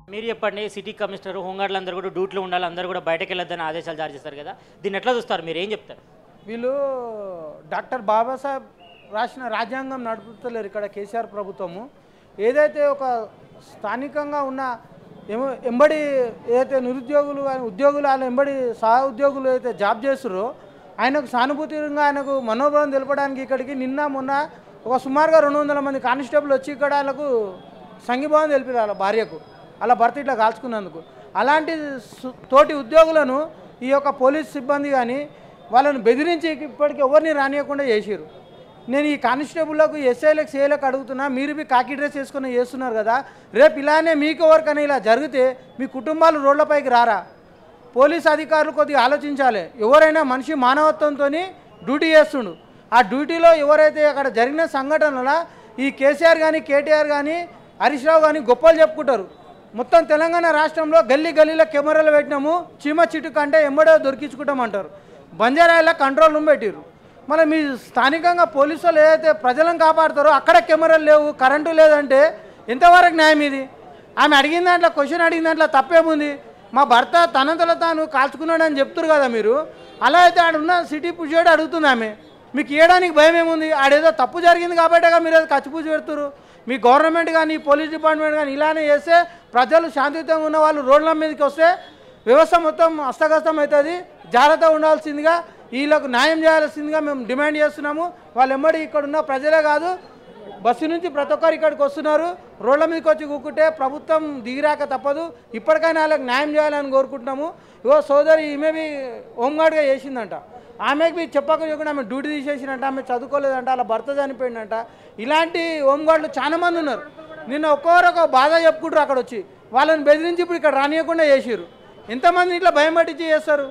మీరు చెప్పండి city commissioner హోంగార్డులు అందరూ కూడా డ్యూటీలో ఉండాలి అందరూ కూడా బయటకు వెళ్ళొద్దని ఆదేశాలు జారీ చేస్తారు కదా దీన్ని ఎట్లా చూస్తారు మీరు ఏం చెప్తారు వీళ్ళు డాక్టర్ బాబాసాహెబ్ రాసిన రాజ్యాంగం నడుపుతలేరు ఇక్కడ కేసీఆర్ ప్రభుత్వము ఏదైతే ఒక స్థానికంగా ఉన్న ఎమ ఎంబడి ఏదైతే నిరుద్యోగులు కానీ ఉద్యోగులు వాళ్ళ ఎంబడి సహ ఉద్యోగులు అయితే జాబ్ చేస్తారో ఆయనకు సానుభూతిగా ఆయనకు మనోభావం తెలపడానికి ఇక్కడికి నిన్న మొన్న ఒక సుమారుగా రెండు వందల మంది కానిస్టేబుల్ వచ్చి ఇక్కడ వాళ్ళకు సంఘీభావం తెలిపారు వాళ్ళ భార్యకు అలా భర్త ఇట్లా కాల్చుకున్నందుకు అలాంటి సు- తోటి ఉద్యోగులను ఈ యొక్క పోలీస్ సిబ్బంది కానీ వాళ్ళని బెదిరించి ఇప్పటికీ ఎవరిని రానియకుండా చేసిరు నేను ఈ కానిస్టేబుల్లకు ఎస్ఐలకు సేలకు అడుగుతున్నా మీరు మీ కాకి డ్రెస్ వేసుకుని చేస్తున్నారు కదా రేపు ఇలానే మీకు ఎవరికైనా ఇలా జరిగితే మీ కుటుంబాలు రోడ్లపైకి రారా పోలీస్ అధికారులు కొద్దిగా ఆలోచించాలి ఎవరైనా మనిషి మానవత్వంతో డ్యూటీ చేస్తుండు ఆ డ్యూటీలో ఎవరైతే అక్కడ జరిగిన సంఘటనల ఈ కేసీఆర్ కానీ కేటీఆర్ కానీ హరీష్ రావు కానీ గొప్పలు చెప్పుకుంటారు మొత్తం తెలంగాణ రాష్ట్రంలో గల్లీ గల్లీలో కెమెరాలు పెట్టినాము చీమ చిటు కంటే ఎంబడో దొరికించుకుంటామంటారు బంజారాయిలో కంట్రోల్ రూమ్ పెట్టిరు మళ్ళీ మీ స్థానికంగా పోలీసు వాళ్ళు ఏదైతే ప్రజలను కాపాడుతారో అక్కడ కెమెరాలు లేవు కరెంటు లేదంటే ఎంతవరకు న్యాయం ఇది ఆమె అడిగిన దాంట్లో క్వశ్చన్ అడిగిన దాంట్లో తప్పేముంది మా భర్త తనంతలో తాను కాల్చుకున్నాడని చెప్తురు కదా మీరు అలా అయితే ఆడున్న సిటీ పుజేడు అడుగుతుంది ఆమె మీకు ఇవ్వడానికి భయం ఏముంది ఆడేదో తప్పు జరిగింది కాబట్టే మీరు అది కచ్చిపూజ పెడుతురు మీ గవర్నమెంట్ కానీ పోలీస్ డిపార్ట్మెంట్ కానీ ఇలానే చేస్తే ప్రజలు శాంతియుతంగా ఉన్న వాళ్ళు రోడ్ల మీదకి వస్తే వ్యవస్థ మొత్తం అస్తగస్తం అవుతుంది జాగ్రత్త ఉండాల్సిందిగా వీళ్ళకు న్యాయం చేయాల్సిందిగా మేము డిమాండ్ చేస్తున్నాము వాళ్ళు ఎమ్మడి ఇక్కడ ఉన్న ప్రజలే కాదు బస్సు నుంచి ప్రతి ఒక్కరు ఇక్కడికి వస్తున్నారు రోడ్ల మీదకి వచ్చి కూకుంటే ప్రభుత్వం దిగిరాక తప్పదు ఇప్పటికైనా వాళ్ళకి న్యాయం చేయాలని కోరుకుంటున్నాము ఇగో సోదరి ఈమె బి హోంగార్డ్గా చేసిందంట ఆమెకి బి చెప్పక చెప్పకుండా ఆమె డ్యూటీ తీసేసినట్ట ఆమె చదువుకోలేదంట అలా భర్త చనిపోయిందంట ఇలాంటి హోంగార్డులు చాలా మంది ఉన్నారు నిన్న ఒక్కొక్కరు ఒక బాధ చెప్పుకుంటారు అక్కడ వచ్చి వాళ్ళని బెదిరించి ఇప్పుడు ఇక్కడ రానియకుండా చేసిర్రు ఎంతమంది ఇట్లా భయం పట్టించి చేస్తారు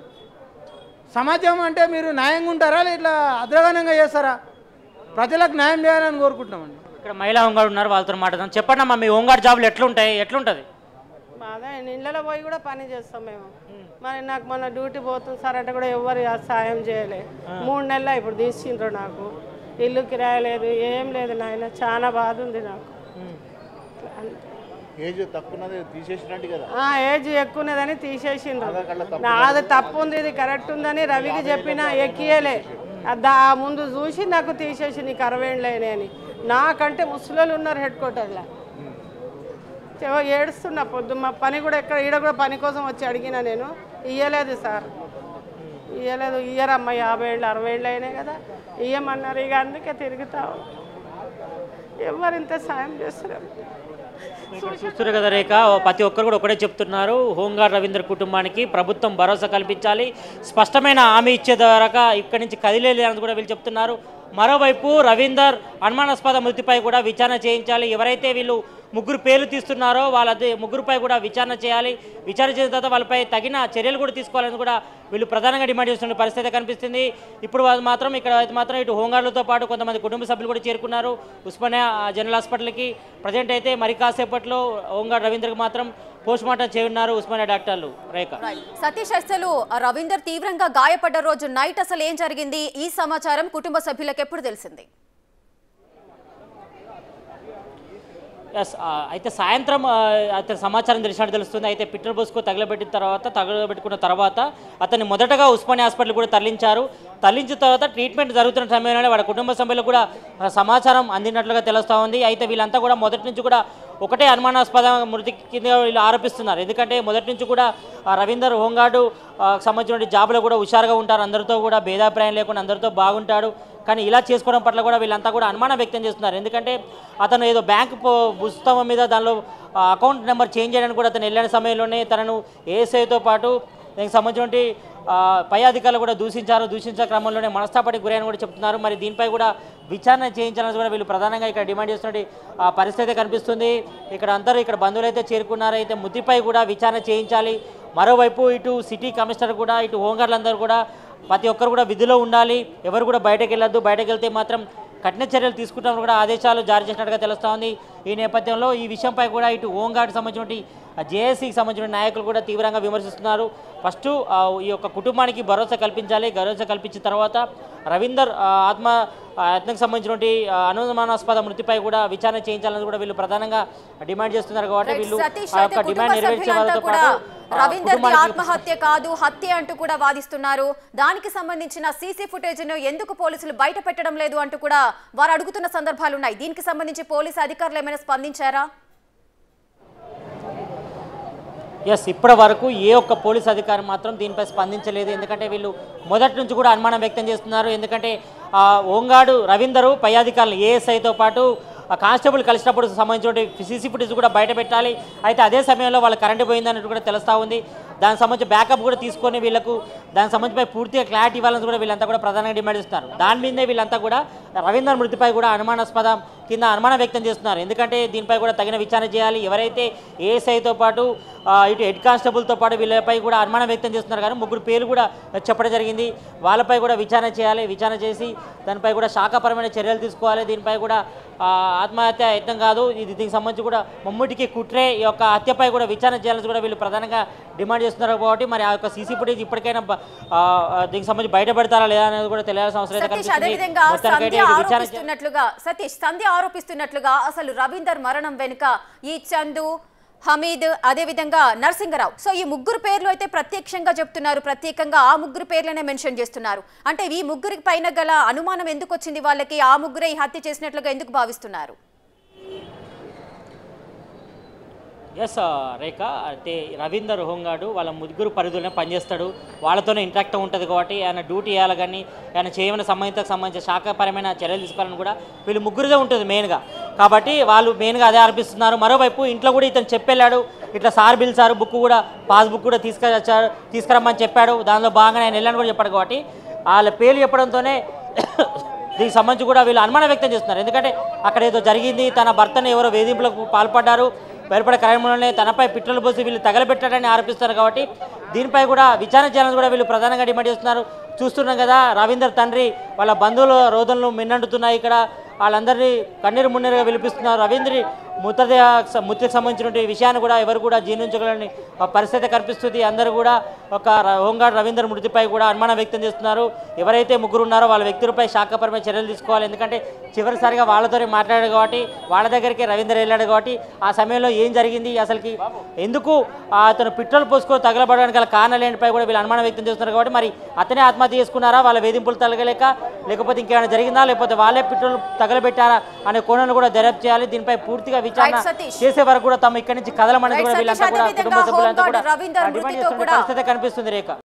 సమాజం అంటే మీరు న్యాయంగా ఉంటారా లేదా ఇట్లా అద్రగణంగా చేస్తారా ప్రజలకు న్యాయం చేయాలని కోరుకుంటున్నామండి ఇక్కడ మహిళా హోంగార్డు ఉన్నారు వాళ్ళతో మాట్లాడదాం చెప్పండి అమ్మా మీ హోంగార్డ్ జాబులు ఎట్లుంటాయి ఎట్లుంటుంది అదే ఇళ్ళలో పోయి కూడా పని చేస్తాం మేము మరి నాకు మొన్న డ్యూటీ పోతుంది సార్ అంటే కూడా ఎవరు ఆ సాయం చేయలే మూడు నెలలు ఇప్పుడు తీసిండ్రు నాకు ఇల్లు కిరాయి లేదు ఏం లేదు నాయన చాలా బాధ ఉంది నాకు ఏజ్ తక్కువన్నది తీసేసినట్టు కదా ఆ, ఏజ్ ఎక్కువనేదని తీసేసిండ్రు నాది తప్పు ఉంది ఇది కరెక్ట్ ఉందని రవికి చెప్పినా ఎక్కియలే దా ముందు చూసి నాకు తీసేసి నీకు అరవై ఏళ్ళైనా అని నాకంటే ముసలోళ్ళు ఉన్నారు హెడ్ క్వార్టర్లో ఏవో ఏడుస్తున్నా పొద్దు మా పని కూడా ఎక్కడ ఈడ కూడా పని కోసం వచ్చి అడిగినా నేను ఇయ్యలేదు సార్ ఇయ్యలేదు ఇయ్యరమ్మ యాభై ఏళ్ళు అరవై ఏళ్ళు అయినాయి కదా ఇయ్యమన్నారు ఇక అందుకే తిరుగుతావు ఎవరు ఇంత సాయం చేస్తారు ఇక్కడ చూస్తున్నారు కదా రేఖ ఓ ప్రతి ఒక్కరు కూడా ఒకటే చెప్తున్నారు హోంగార్డ్ రవీంద్ర కుటుంబానికి ప్రభుత్వం భరోసా కల్పించాలి స్పష్టమైన హామీ ఇచ్చే ద్వారా ఇక్కడి నుంచి కదిలేదు అని కూడా వీళ్ళు చెప్తున్నారు మరోవైపు రవీందర్ అనుమానాస్పద మృతిపై కూడా విచారణ చేయించాలి ఎవరైతే వీళ్ళు ముగ్గురు పేర్లు తీస్తున్నారో వాళ్ళ ముగ్గురుపై కూడా విచారణ చేయాలి విచారణ చేసిన తర్వాత వాళ్ళపై తగిన చర్యలు కూడా తీసుకోవాలని కూడా వీళ్ళు ప్రధానంగా డిమాండ్ చేస్తున్న పరిస్థితి కనిపిస్తుంది ఇప్పుడు వాళ్ళు మాత్రం ఇక్కడ అయితే మాత్రం ఇటు హోంగార్డులతో పాటు కొంతమంది కుటుంబ సభ్యులు కూడా చేరుకున్నారు ఉస్మానియా ఆ, జనరల్ హాస్పిటల్కి ప్రజెంట్ అయితే మరి కాసేపట్లో హోంగార్డ్ రవీంద్రకి మాత్రం పోస్ట్ మార్టం చేయనున్నారు ఉస్మానియా డాక్టర్లు రేఖ సతీష్ అసలు రవీందర్ తీవ్రంగా గాయపడ్డ రోజు నైట్ అసలు ఏం జరిగింది ఈ సమాచారం కుటుంబ సభ్యులకు ఎప్పుడు తెలిసింది ఎస్ అయితే సాయంత్రం ఆ, అతని సమాచారం తెలిసినట్టు తెలుస్తుంది అయితే పిట్టర్ బస్కు తగలబెట్టిన తర్వాత తగలబెట్టుకున్న తర్వాత అతన్ని మొదటగా ఉస్మానియా హాస్పిటల్ కూడా తరలించారు తరలించిన తర్వాత ట్రీట్మెంట్ జరుగుతున్న సమయంలోనే వాళ్ళ కుటుంబ సభ్యులకు కూడా ఆ, సమాచారం అందినట్లుగా తెలుస్తూ ఉంది అయితే వీళ్ళంతా కూడా మొదటి నుంచి కూడా ఒకటే అనుమానాస్పద మృతి కింద వీళ్ళు ఆరోపిస్తున్నారు ఎందుకంటే మొదటి నుంచి కూడా ఆ, రవీందర్ హోంగార్డు ఆ, సంబంధించిన జాబులో కూడా హుషారుగా ఉంటారు అందరితో కూడా భేదాభిప్రాయం లేకుండా అందరితో బాగుంటాడు కానీ ఇలా చేసుకోవడం పట్ల కూడా వీళ్ళంతా కూడా అనుమానం వ్యక్తం చేస్తున్నారు ఎందుకంటే అతను ఏదో బ్యాంక్ పో- పుస్తకం మీద దానిలో ఆ, అకౌంట్ నెంబర్ చేంజ్ చేయడానికి కూడా అతను వెళ్ళిన సమయంలోనే తనను ఏఎస్ఐతో పాటు దీనికి సంబంధించిన ఆ, పై అధికారులు కూడా దూషించారు దూషించే క్రమంలోనే మనస్తాపాటికి గురైన కూడా చెప్తున్నారు మరి దీనిపై కూడా విచారణ చేయించాలని కూడా వీళ్ళు ప్రధానంగా ఇక్కడ డిమాండ్ చేస్తున్నట్టు ఆ పరిస్థితి కనిపిస్తుంది ఇక్కడ అందరూ ఇక్కడ బంధువులు అయితే చేరుకున్నారు అయితే ముద్దిపై కూడా విచారణ చేయించాలి మరోవైపు ఇటు సిటీ కమిషనర్ కూడా ఇటు హోంగార్డులందరూ కూడా ప్రతి ఒక్కరు కూడా విధిలో ఉండాలి ఎవరు కూడా బయటకు వెళ్ళొద్దు బయటకు వెళ్తే మాత్రం కఠిన చర్యలు తీసుకుంటామని కూడా ఆదేశాలు జారీ చేసినట్టుగా తెలుస్తూ ఉంది ఈ నేపథ్యంలో ఈ విషయంపై కూడా ఇటు హోంగార్డ్ సంబంధించిన జేఏసీకి సంబంధించిన నాయకులు కూడా తీవ్రంగా విమర్శిస్తున్నారు ఫస్ట్ ఆ, ఈ యొక్క కుటుంబానికి భరోసా కల్పించాలి భరోసా కల్పించిన తర్వాత రవీందర్ ఆ, ఆత్మ ఆ యత్నకు సంబంధించినటువంటి ఆ, అనుమానాస్పద మృతిపై కూడా విచారణ చేయించాలని కూడా వీళ్ళు ప్రధానంగా డిమాండ్ చేస్తున్నారు కాబట్టి రైట్, వీళ్ళు సతీష్ ఆ అయితే యొక్క కుటుంబ డిమాండ్ నెరవేర్చే సభ్యులంతా వాళ్ళతో కూడా పాటు ఆ, రవీందర్ది కుటుంబానికి ఆత్మహత్య కాదు హత్య అంటూ కూడా వాదిస్తున్నారు దానికి సంబంధించిన సీసీ ఫుటేజ్ ను ఎందుకు పోలీసులు బయట పెట్టడం లేదు అంటూ కూడా వారు అడుగుతున్న సందర్భాలు ఉన్నాయి దీనికి సంబంధించి పోలీసు అధికారులు ఏమైనా స్పందించారా ఎస్ ఇప్పటి వరకు ఏ ఒక్క పోలీస్ అధికారి మాత్రం దీనిపై స్పందించలేదు ఎందుకంటే వీళ్ళు మొదటి నుంచి కూడా అనుమానం వ్యక్తం చేస్తున్నారు ఎందుకంటే ఆ, ఓంగాడు రవీందరు పై అధికారులు ఏఎస్ఐతో పాటు ఆ కానిస్టేబుల్ కలిసినప్పుడు సంబంధించిన సీసీ ఫుటేజ్ కూడా బయట పెట్టాలి అయితే అదే సమయంలో వాళ్ళ కరెంట్ పోయిందన్నట్టు కూడా తెలుస్తూ ఉంది దానికి సంబంధించి బ్యాకప్ కూడా తీసుకొని వీళ్ళకు దానికి సంబంధించి పూర్తిగా క్లారిటీ ఇవ్వాలని కూడా వీళ్ళంతా కూడా ప్రధానంగా డిమాండ్ చేస్తున్నారు దాని మీదే వీళ్ళంతా కూడా రవీందర్ మృతిపై కూడా అనుమానాస్పదం కింద అనుమానం వ్యక్తం చేస్తున్నారు ఎందుకంటే దీనిపై కూడా తగిన విచారణ చేయాలి ఎవరైతే ఏఎస్ఐతో పాటు ఆ, ఇటు హెడ్ కానిస్టేబుల్తో పాటు వీళ్ళపై కూడా అనుమానం వ్యక్తం చేస్తున్నారు కానీ ముగ్గురు పేర్లు కూడా చెప్పడం జరిగింది వాళ్ళపై కూడా విచారణ చేయాలి విచారణ చేసి దానిపై కూడా శాఖపరమైన చర్యలు తీసుకోవాలి దీనిపై కూడా ఆ, ఆత్మహత్య యత్నం కాదు ఇది దీనికి సంబంధించి కూడా మమ్ముటికి కుట్రే ఈ యొక్క హత్యపై కూడా విచారణ చేయాలని కూడా వీళ్ళు ప్రధానంగా డిమాండ్ చేస్తున్నారు కాబట్టి మరి ఆ యొక్క సీసీ ఫుటేజ్ ఇప్పటికైనా బ- ఆ, ఆ, దీనికి సంబంధించి బయటపెడతారా లేదా అనేది కూడా తెలియాల్సిన అవసరం అయితే సతీష్ అదే కనిపిస్తుంది విధంగా మొత్తానికైతే సంధ్య ఇది విచారణ చే- ఆరోపిస్తున్నట్లుగా సతీష్ సంధ్య ఆరోపిస్తున్నట్లుగా అసలు రవీందర్ మరణం వెనుక ఈ చందు హమీద్ అదే విధంగా నరసింగరావు సో ఈ ముగ్గురు పేర్లు అయితే ప్రత్యక్షంగా చెప్తున్నారు ప్రత్యేకంగా ఆ ముగ్గురు పేర్లనే మెన్షన్ చేస్తున్నారు అంటే ఈ ముగ్గురికి పైన గల అనుమానం ఎందుకు వచ్చింది వాళ్ళకి ఆ ముగ్గురే ఈ హత్య చేసినట్లుగా ఎందుకు భావిస్తున్నారు ఎస్ రేఖ అయితే రవీందర్ హోంగాడు వాళ్ళ ముగ్గురు పరిధిలోనే పనిచేస్తాడు వాళ్ళతోనే ఇంట్రాక్ట్ ఉంటుంది కాబట్టి ఆయన డ్యూటీ చేయాలి కానీ ఆయన చేయమని సంబంధితకు సంబంధించిన శాఖపరమైన చర్యలు తీసుకోవాలని కూడా వీళ్ళు ముగ్గురుదే ఉంటుంది మెయిన్గా కాబట్టి వాళ్ళు మెయిన్గా అదే అర్పిస్తున్నారు మరోవైపు ఇంట్లో కూడా ఇతను చెప్పెళ్ళాడు ఇట్లా సార్ బిల్ సార్ బుక్ కూడా పాస్బుక్ కూడా తీసుకొచ్చారు తీసుకురమ్మని చెప్పాడు దానిలో భాగంగా ఆయన వెళ్ళాను కూడా చెప్పాడు కాబట్టి వాళ్ళ పేర్లు చెప్పడంతోనే దీనికి సంబంధించి కూడా వీళ్ళు అనుమానం వ్యక్తం చేస్తున్నారు ఎందుకంటే అక్కడ ఏదో జరిగింది తన భర్తను ఎవరో వేధింపులకు పాల్పడ్డారు బయలుపడే క్రమంలోనే తనపై పిట్టలు పోసి వీళ్ళు తగలబెట్టారని ఆరోపిస్తారు కాబట్టి దీనిపై కూడా విచారణ చేయాలని కూడా వీళ్ళు ప్రధానంగా డిమాండ్ చేస్తున్నారు చూస్తున్నాం కదా రవీందర్ తండ్రి వాళ్ళ బంధువుల రోదనలు మిన్నంటున్నాయి ఇక్కడ వాళ్ళందరినీ కన్నీరు మున్నీరుగా విలిపిస్తున్నారు రవీంద్రి మృతదేహ మృతికి సంబంధించినటువంటి విషయాన్ని కూడా ఎవరు కూడా జీర్ణించగలని పరిస్థితి కనిపిస్తుంది అందరూ కూడా ఒక ర- హోంగార్డ్ రవీందర్ మృతిపై కూడా అనుమానం వ్యక్తం చేస్తున్నారు ఎవరైతే ముగ్గురు ఉన్నారో వాళ్ళ వ్యక్తులపై శాఖపరమైన చర్యలు తీసుకోవాలి ఎందుకంటే చివరిసారిగా వాళ్ళతోనే మాట్లాడాడు కాబట్టి వాళ్ళ దగ్గరికి రవీందర్ వెళ్ళాడు కాబట్టి ఆ సమయంలో ఏం జరిగింది అసలుకి ఎందుకు ఆ అతను పెట్రోల్ పోసుకో తగలబడడానికి గల కారణాలు ఏంటిపై కూడా వీళ్ళు అనుమానం వ్యక్తం చేస్తున్నారు కాబట్టి మరి అతనే ఆత్మహత్య చేసుకున్నారా వాళ్ళ వేధింపులు తగలేక లేకపోతే ఇంకేమైనా జరిగిందా లేకపోతే వాళ్ళే పెట్రోల్ తగలబెట్టారా అనే కోణాన్ని కూడా దర్యాప్తు చేయాలి దీనిపై పూర్తిగా విచారణ Right, సతీష్. చేసే వరకు కూడా తమ ఇక్కడి నుంచి కదలమనేది Right, కూడా సతీష్, వీళ్ళంతా కూడా అదేవిధంగా కుటుంబ సభ్యులంతా హోంగార్డ్ కూడా రవీందర్ డిమాండ్ మృతితో చేస్తున్న కూడా పరిస్థితి కనిపిస్తుంది రేఖ